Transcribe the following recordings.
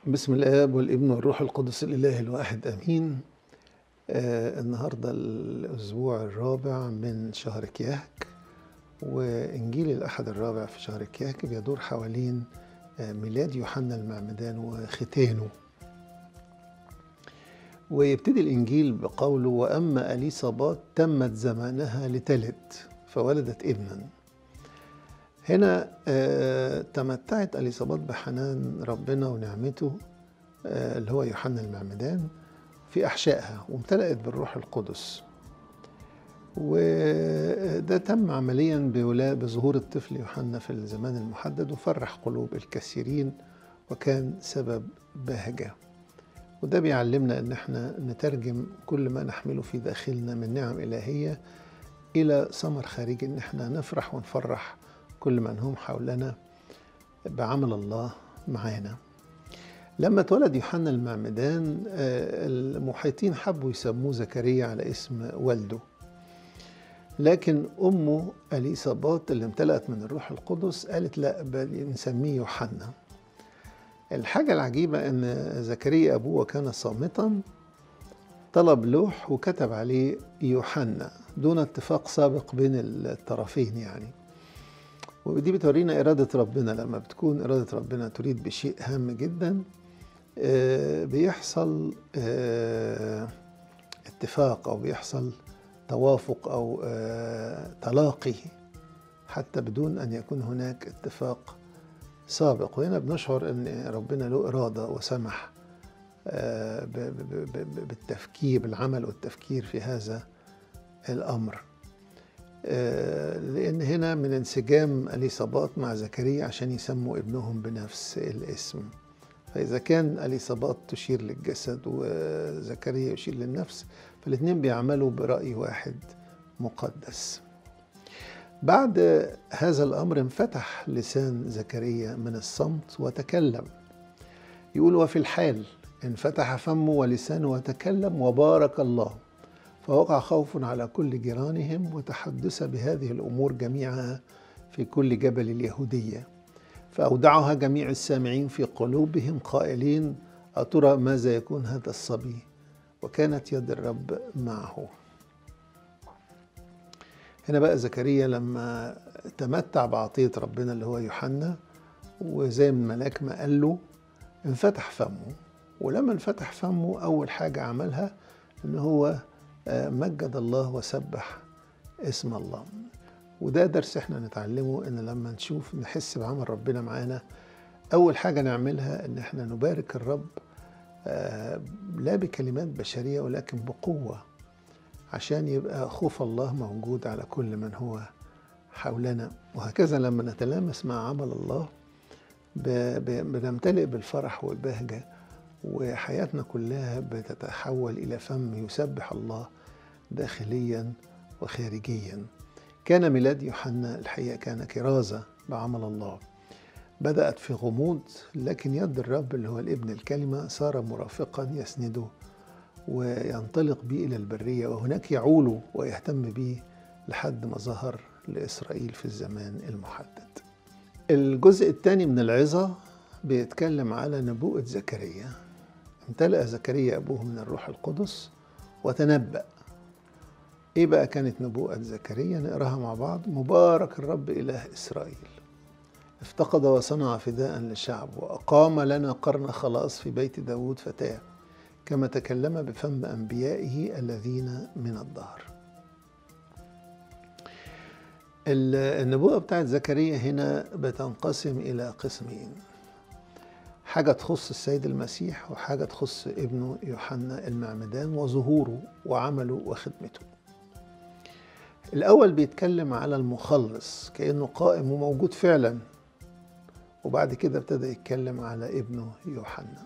بسم الآب والابن والروح القدس الإله الواحد آمين آه النهاردة الأسبوع الرابع من شهر كياك وإنجيل الأحد الرابع في شهر كياك بيدور حوالين آه ميلاد يوحنا المعمدان وختانه ويبتدي الإنجيل بقوله وأما أليصابات تمت زمانها لتلد فولدت ابنا هنا آه تمتعت أليصابات بحنان ربنا ونعمته آه اللي هو يوحنا المعمدان في أحشائها وامتلأت بالروح القدس وده تم عمليا بظهور الطفل يوحنا في الزمان المحدد وفرح قلوب الكثيرين وكان سبب بهجة وده بيعلمنا ان احنا نترجم كل ما نحمله في داخلنا من نعم إلهية إلى ثمر خارجي ان احنا نفرح ونفرح كل من هم حولنا بعمل الله معانا لما اتولد يوحنا المعمدان المحيطين حبوا يسموه زكريا على اسم والده لكن أمه أليصابات اللي امتلأت من الروح القدس قالت لا بل نسميه يوحنا الحاجة العجيبة أن زكريا أبوه كان صامتا طلب لوح وكتب عليه يوحنا دون اتفاق سابق بين الطرفين يعني ودي بتورينا إرادة ربنا لما بتكون إرادة ربنا تريد بشيء هام جدا بيحصل اتفاق أو بيحصل توافق أو تلاقي حتى بدون أن يكون هناك اتفاق سابق وهنا بنشعر أن ربنا له إرادة وسمح بالتفكير بالعمل والتفكير في هذا الأمر لأن هنا من انسجام أليصابات مع زكريا عشان يسموا ابنهم بنفس الاسم فإذا كان أليصابات تشير للجسد وزكريا يشير للنفس فالاثنين بيعملوا برأي واحد مقدس بعد هذا الأمر انفتح لسان زكريا من الصمت وتكلم يقول وفي الحال انفتح فمه ولسانه وتكلم وبارك الله فوقع خوف على كل جيرانهم وتحدث بهذه الامور جميعها في كل جبل اليهوديه فاودعها جميع السامعين في قلوبهم قائلين اترى ماذا يكون هذا الصبي وكانت يد الرب معه هنا بقى زكريا لما تمتع بعطيه ربنا اللي هو يوحنا وزي ما الملاك ما قال له انفتح فمه ولما انفتح فمه اول حاجه عملها ان هو مجد الله وسبح اسم الله وده درس احنا نتعلمه ان لما نشوف نحس بعمل ربنا معانا اول حاجه نعملها ان احنا نبارك الرب لا بكلمات بشريه ولكن بقوه عشان يبقى خوف الله موجود على كل من هو حولنا وهكذا لما نتلامس مع عمل الله بنمتلئ بالفرح والبهجه وحياتنا كلها بتتحول الى فم يسبح الله داخليا وخارجيا كان ميلاد يوحنا الحقيقه كان كرازه بعمل الله بدات في غموض لكن يد الرب اللي هو الابن الكلمه صار مرافقا يسنده وينطلق به الى البريه وهناك يعول ويهتم به لحد ما ظهر لاسرائيل في الزمان المحدد الجزء الثاني من العظه بيتكلم على نبوءه زكريا امتلأ زكريا أبوه من الروح القدس وتنبأ إيه بقى كانت نبوءة زكريا نقراها مع بعض مبارك الرب إله إسرائيل افتقد وصنع فداء للشعب وأقام لنا قرن خلاص في بيت داود فتاة كما تكلم بفم أنبيائه الذين من الدهر النبوءة بتاعت زكريا هنا بتنقسم إلى قسمين حاجة تخص السيد المسيح وحاجة تخص ابنه يوحنا المعمدان وظهوره وعمله وخدمته الأول بيتكلم على المخلص كأنه قائم وموجود فعلا وبعد كده ابتدى يتكلم على ابنه يوحنا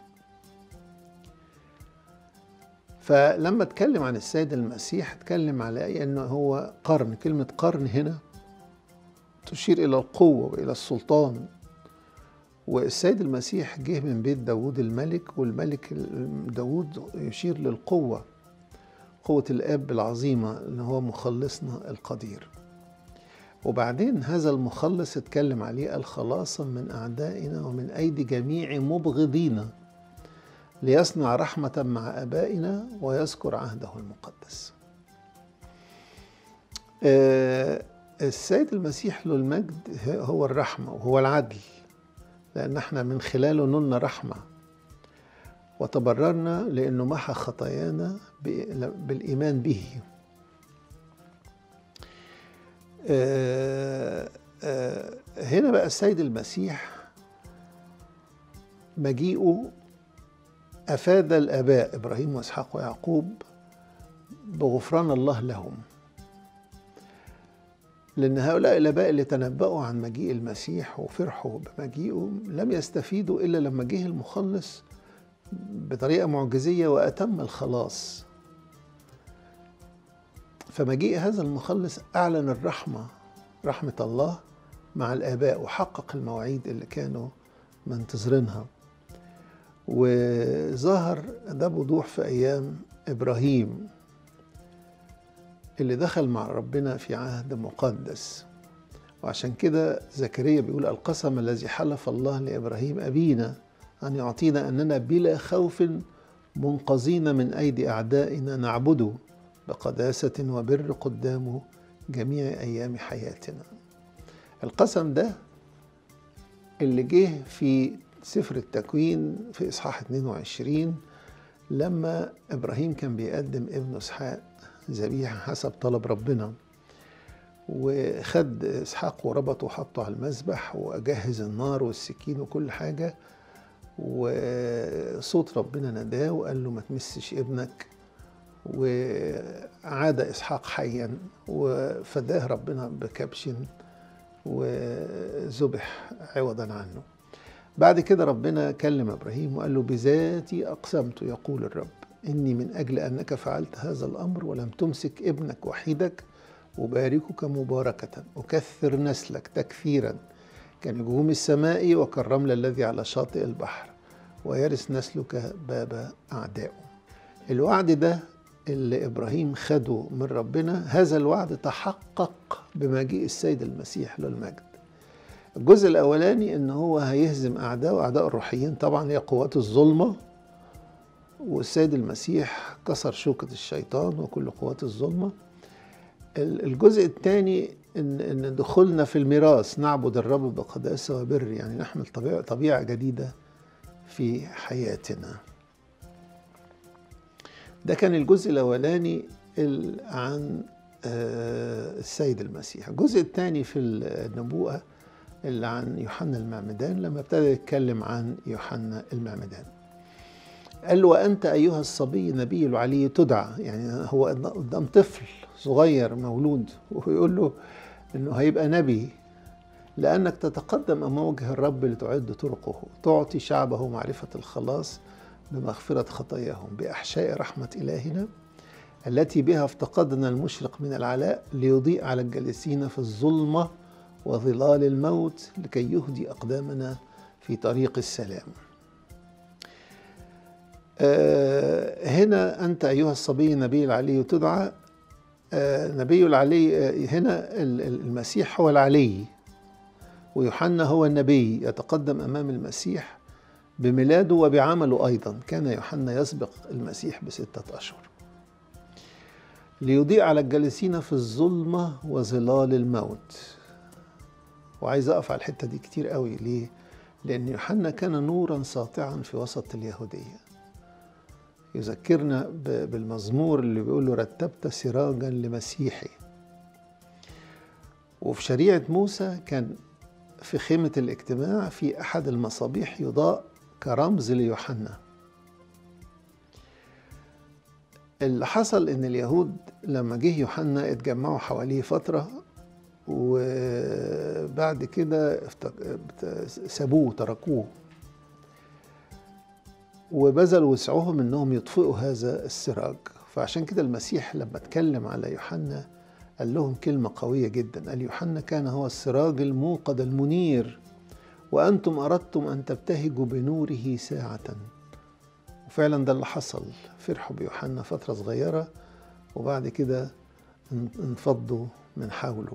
فلما اتكلم عن السيد المسيح اتكلم على انه هو قرن كلمة قرن هنا تشير إلى القوة وإلى السلطان والسيد المسيح جه من بيت داود الملك والملك داود يشير للقوة قوة الآب العظيمة اللي هو مخلصنا القدير وبعدين هذا المخلص اتكلم عليه الخلاص من أعدائنا ومن أيدي جميع مبغضينا ليصنع رحمة مع آبائنا ويذكر عهده المقدس آه، السيد المسيح له المجد هو الرحمة وهو العدل لأن احنا من خلاله نلنا رحمة وتبررنا لأنه محى خطايانا بالإيمان به آه، آه، هنا بقى السيد المسيح مجيئه أفاد الآباء إبراهيم وإسحاق ويعقوب بغفران الله لهم لأن هؤلاء الآباء اللي تنبأوا عن مجيء المسيح وفرحوا بمجيئه لم يستفيدوا إلا لما جه المخلص بطريقة معجزية وأتم الخلاص فمجيء هذا المخلص أعلن الرحمة رحمة الله مع الآباء وحقق المواعيد اللي كانوا منتظرينها وظهر ده بوضوح في أيام إبراهيم اللي دخل مع ربنا في عهد مقدس وعشان كده زكريا بيقول القسم الذي حلف الله لإبراهيم أبينا أن يعطينا أننا بلا خوف منقذين من أيدي أعدائنا نعبده بقداسة وبر قدامه جميع أيام حياتنا القسم ده اللي جه في سفر التكوين في إصحاح 22 لما إبراهيم كان بيقدم ابنه إسحاق ذبيحة حسب طلب ربنا وخد إسحاق وربطه وحطه على المذبح وجهز النار والسكين وكل حاجة وصوت ربنا ناداه وقال له ما تمسش ابنك وعاد إسحاق حيا وفداه ربنا بكبش وذبح عوضا عنه بعد كده ربنا كلم إبراهيم وقال له بذاتي أقسمت يقول الرب إني من أجل أنك فعلت هذا الأمر ولم تمسك ابنك وحيدك أباركك مباركة أكثر نسلك تكثيرا كنجوم السماء وكالرمل الذي على شاطئ البحر ويرث نسلك باب أعدائه الوعد ده اللي إبراهيم خده من ربنا هذا الوعد تحقق بمجيء السيد المسيح للمجد الجزء الأولاني إن هو هيهزم أعداء أعداء الروحيين طبعا هي قوات الظلمة والسيد المسيح كسر شوكة الشيطان وكل قوات الظلمة الجزء الثاني إن, إن دخولنا في الميراث نعبد الرب بقداسة وبر يعني نحمل طبيعة, طبيعة جديدة في حياتنا ده كان الجزء الأولاني عن السيد المسيح الجزء الثاني في النبوءة اللي عن يوحنا المعمدان لما ابتدى يتكلم عن يوحنا المعمدان قال له وأنت أيها الصبي نبي العلي تدعى يعني هو قدام طفل صغير مولود ويقول له إنه هيبقى نبي لأنك تتقدم أمام وجه الرب لتعد طرقه تعطي شعبه معرفة الخلاص بمغفرة خطاياهم بأحشاء رحمة إلهنا التي بها افتقدنا المشرق من العلاء ليضيء على الجالسين في الظلمة وظلال الموت لكي يهدي أقدامنا في طريق السلام آه هنا أنت أيها الصبي نبي العلي تدعى آه نبي العلي آه هنا المسيح هو العلي ويوحنا هو النبي يتقدم أمام المسيح بميلاده وبعمله أيضا كان يوحنا يسبق المسيح بستة أشهر ليضيء على الجالسين في الظلمة وظلال الموت وعايز أقف على الحتة دي كتير قوي ليه؟ لأن يوحنا كان نورا ساطعا في وسط اليهودية يذكرنا بالمزمور اللي بيقول له رتبت سراجا لمسيحي وفي شريعة موسى كان في خيمة الاجتماع في أحد المصابيح يضاء كرمز ليوحنا اللي حصل ان اليهود لما جه يوحنا اتجمعوا حواليه فترة وبعد كده سابوه تركوه وبذلوا وسعهم انهم يطفئوا هذا السراج فعشان كده المسيح لما اتكلم على يوحنا قال لهم كلمة قوية جدا قال يوحنا كان هو السراج الموقد المنير وأنتم أردتم أن تبتهجوا بنوره ساعة وفعلا ده اللي حصل فرحوا بيوحنا فترة صغيرة وبعد كده انفضوا من حوله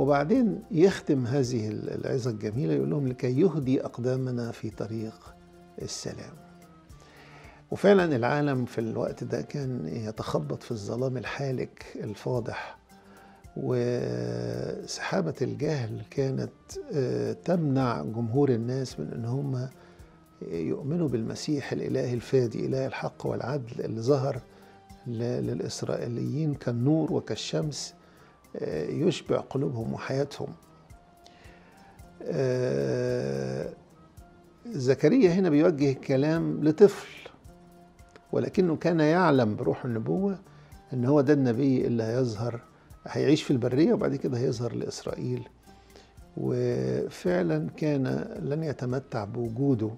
وبعدين يختم هذه العظة الجميلة يقول لهم لكي يهدي أقدامنا في طريق السلام وفعلا العالم في الوقت ده كان يتخبط في الظلام الحالك الفاضح وسحابة الجهل كانت تمنع جمهور الناس من ان هم يؤمنوا بالمسيح الإله الفادي إله الحق والعدل اللي ظهر للإسرائيليين كالنور وكالشمس يشبع قلوبهم وحياتهم زكريا هنا بيوجه كلام لطفل ولكنه كان يعلم بروح النبوة ان هو ده النبي اللي هيظهر هيعيش في البرية وبعد كده هيظهر لإسرائيل وفعلا كان لن يتمتع بوجوده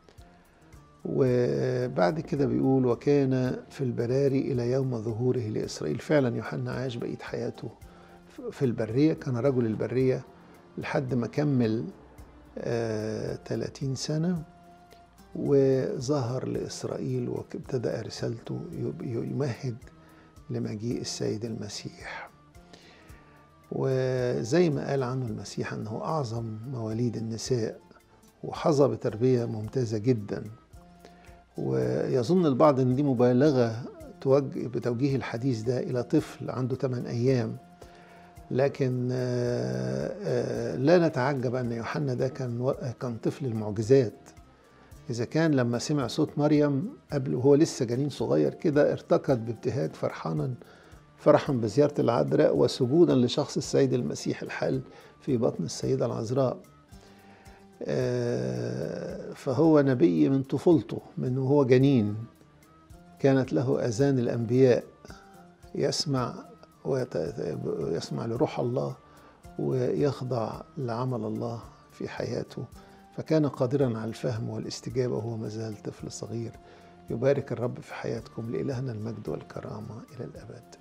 وبعد كده بيقول وكان في البراري إلى يوم ظهوره لإسرائيل فعلا يوحنا عاش بقية حياته في البرية كان رجل البرية لحد ما كمل آه 30 سنة وظهر لإسرائيل وابتدأ رسالته يمهد لمجيء السيد المسيح وزي ما قال عنه المسيح أنه أعظم مواليد النساء وحظى بتربية ممتازة جدا ويظن البعض أن دي مبالغة توجه بتوجيه الحديث ده إلى طفل عنده 8 أيام لكن لا نتعجب أن يوحنا ده كان كان طفل المعجزات إذا كان لما سمع صوت مريم قبل وهو لسه جنين صغير كده ارتكض بابتهاج فرحانا فرحا بزيارة العذراء وسجودا لشخص السيد المسيح الحال في بطن السيدة العذراء فهو نبي من طفولته من وهو جنين كانت له أذان الأنبياء يسمع ويسمع لروح الله ويخضع لعمل الله في حياته فكان قادرا على الفهم والاستجابة وهو مازال طفل صغير يبارك الرب في حياتكم لإلهنا المجد والكرامة إلى الأبد